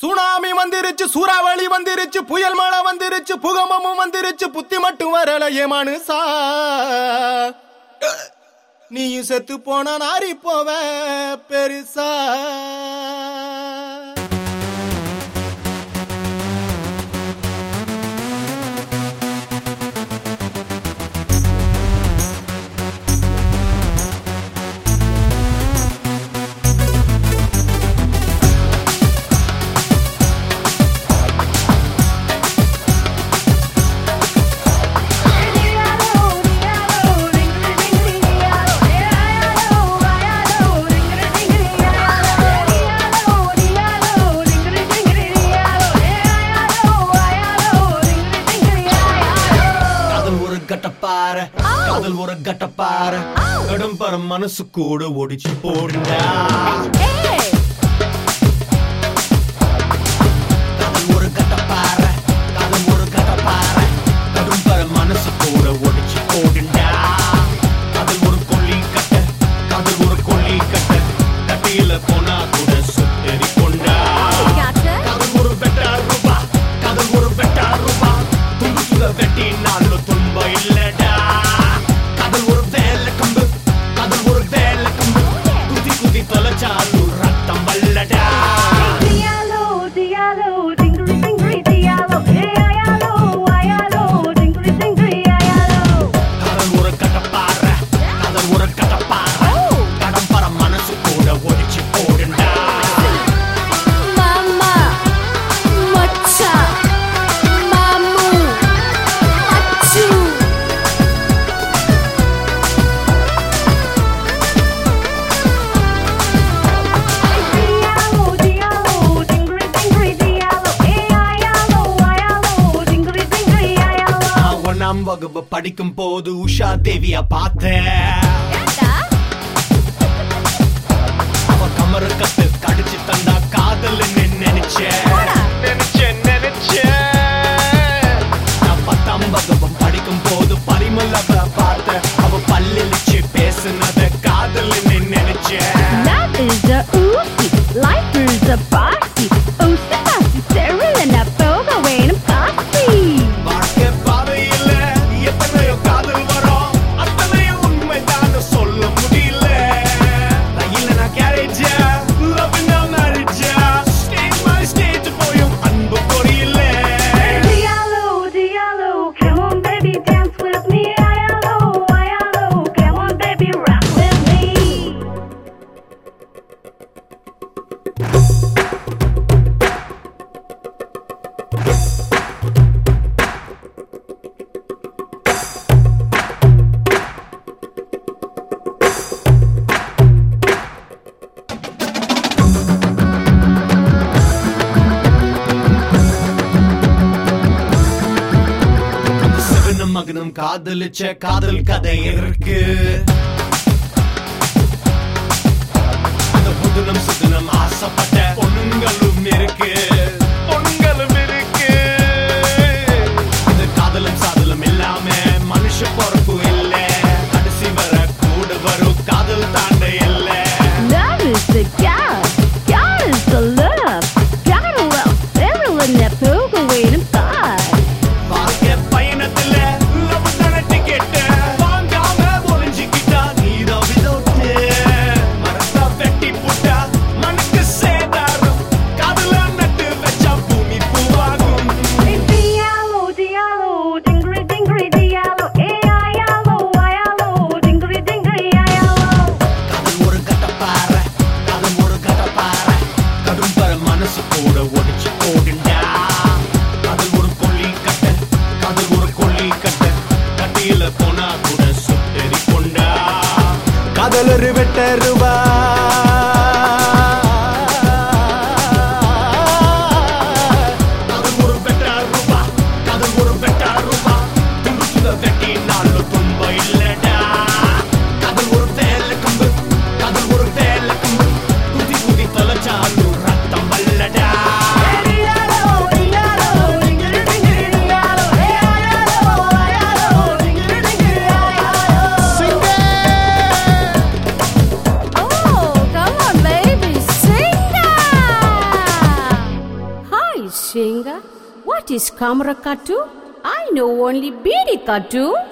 Tsunami வந்துருச்சு சூறாவளி வந்துருச்சு புயல் மழை வந்துருச்சு புகமமும் வந்துருச்சு புத்தி மட்டும் வரல ஏமானுசா நீயும் செத்து போன நாரி போவ பெருசா காதல் ஒரு கட்டப்பார காதல் ஒரு கட்டப்பார கடும் பர மனசு கூட ஒடிச்சு போடுண்டா காதல் ஒரு கட்டப்பார காதல் ஒரு கட்டப்பார கடும் பர மனசு கூட ஒடிச்சு போடுண்டா காதல் ஒரு கொல்லி கட்ட காதல் ஒரு கொல்லி கட்ட கட்டியில போனா கூட சுத்தரி கொண்டா காதல் ஒரு வெட்டா ரூபா காதல் ஒரு வெட்டா ரூபா துண்டு துட வெட்டி நாலு துன்ப இல்லடா காதல் ஒரு வேலை கம்பு காதல் ஒரு வேலை கம்பு குதி குதி தொலைச்சாலும் ரத்தம் வல்லடா காதல் ஒரு கட்டப்பாற காதல் ஒரு கட்டப்பாற கடம்பர மனசு கூட ஒடிச்சு போடுண்டா Mama, Macha, Mamu, Machu. நான் ஒண்ணாம் வகுப்பு படிக்கும் போது உஷா தேவிய பார்த்தேன் அவ கமரு கத்து கடிச்சு தந்தா காதல் நினைச்சேன் நினைச்சேன் நினைச்சேன் நான் பத்தாம் வகுப்பம் படிக்கும் போது பரிமல் அவ பார்த்தேன் அவ பல்லிச்சு பேசுனத காதல் நினைச்சேன் That is a oozy, life is a bossy, oozy bossy, Cyril and a boga waiting bossy. வாழ்க்கை பாதையில எத்தனையோ காதல் வரும் அத்தனையும் உண்மைதான் சொல்ல முடியல ரயில நான் கேரேஜ் லவ் நான் மேரேஜ் ஸ்டேஜ் பை ஸ்டேஜ் போயும் அன்பு புரியல Diallo, Diallo, come on baby, dance with me. Diallo, Diallo, come on baby, rock with me. சிவனும் மகனும் காதலிச்ச காதல் கதை இருக்கு அந்த புதுனம் சுதனம் ஆசைப்பட்ட பொண்ணுங்களும் இருக்கு பொண்ணுங்களும் இருக்கு இந்த காதலும் சாதலும் இல்லாம மனுஷ பொறுப்பு இல்ல கடைசி வர கூட வரும் காதல் தாண்ட இல்ல Love is the God, God is the love. Gotta love Cyril and that boga waiting bossy. வாழ்க்கை பயணத்துல லவ் தான டிக்கெட் வாங்காம ஒளிஞ்சுக்கிட்டா நீதான் விதோட்டு மரத்தா வெட்டி புட்டா மனுக்கு சேதாரம் காதல நட்டு வச்சா பூமி பூவாகும் Diallo, Diallo, dingri dingri Diallo, Diallo, Diallo, dingri dingri Diallo. காதல் ஒரு கட்டப்பாற காதல் ஒரு கட்டப்பாற கடும் பர மனசு கூட ஒடிச்சு போடுண்டா காதல் ஒரு கொல்லி கட்ட காதல் ஒரு கொல்லி கட்ட கட்டியில போனா கூட சுட்டெரி கொண்டா காதல் ஒரு வெட்ட ரூபா காதல் ஒரு வெட்டா ரூபா காதல் ஒரு வெட்டா ரூபா துண்டு துண்ட வெட்டி நாலு துன்ப இல்லடா காதல் ஒரு வேலை கம்பு காதல் ஒரு வேலை கம்பு குதி குதி தொலைச்சாலும் ரத்தம் வல்லடா Diallo, Diallo, dingri dingri Diallo, Diallo, Diallo, dingri dingri Diallo. சிங்க Oh. singer? What is camera katu? I know only Bidi katu.